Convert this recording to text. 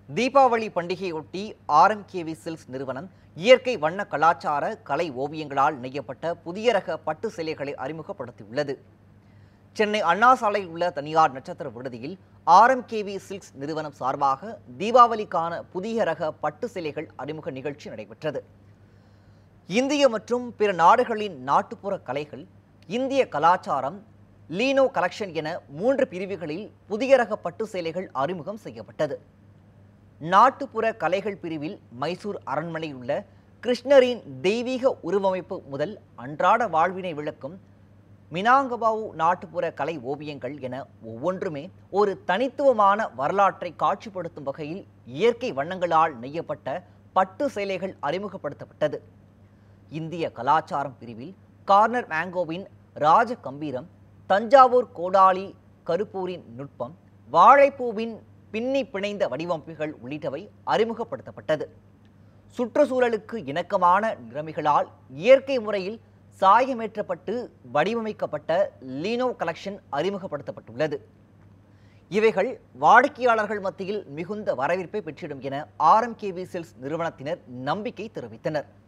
Deepavali பண்டிகையொட்டி RMKV silks நிறுவனம் இயற்கை வண்ண கலாச்சார கலை ஓவியங்களால் நெய்யப்பட்ட புதிய ரக பட்டு சேலைகளை அறிமுகப்படுத்தியுள்ளது சென்னை அண்ணா சாலையில் உள்ள தனியார் நட்சத்திர விடுதியில் ஆர்எம்கேவி சில்க்ஸ் நிறுவனம் சார்பாக தீபாவளிக்கான புதிய ரக பட்டு சேலைகள் அறிமுக நிகழ்ச்சி நடைபெற்றது இந்திய மற்றும் பிற நாடுகளின் நாட்டுப்புற கலைகள் இந்திய கலாச்சாரம் லீனோ கலெக்ஷன் என மூன்று பிரிவுகளில் புதிய ரக பட்டு சேலைகள் அறிமுகம் செய்யப்பட்டது நாட்டுப்புற கலைகள் பிரிவில் மைசூர் அரண்மனையில் உள்ள கிருஷ்ணரின் தெய்வீக உருவமைப்பு முதல் அன்றாட வாழ்வினை விளக்கும் மினாங்கபாவு நாட்டுப்புற கலை ஓவியங்கள் என ஒவ்வொன்றுமே ஒரு தனித்துவமான வரலாற்றை காட்சிப்படுத்தும் வகையில் இயற்கை வண்ணங்களால் நெய்யப்பட்ட பட்டு சேலைகள் அறிமுகப்படுத்தப்பட்டது இந்திய கலாச்சாரம் பிரிவில் கார்னர் மேங்கோவின் ராஜ கம்பீரம் தஞ்சாவூர் கோடாலி கருப்பூரின் நுட்பம் வாழைப்பூவின் பின்னி பிணைந்த வடிவமைப்புகள் உள்ளிட்டவை அறிமுகப்படுத்தப்பட்டது சுற்றுச்சூழலுக்கு இணக்கமான நிறமிகளால் இயற்கை முறையில் சாயமேற்றப்பட்டு வடிவமைக்கப்பட்ட லீனோ கலெக்ஷன் அறிமுகப்படுத்தப்பட்டுள்ளது இவைகள் வாடிக்கையாளர்கள் மத்தியில் மிகுந்த வரவேற்பை பெற்றிடும் என ஆர்எம்கேவி செல்ஸ் நிறுவனத்தினர் நம்பிக்கை தெரிவித்தனர்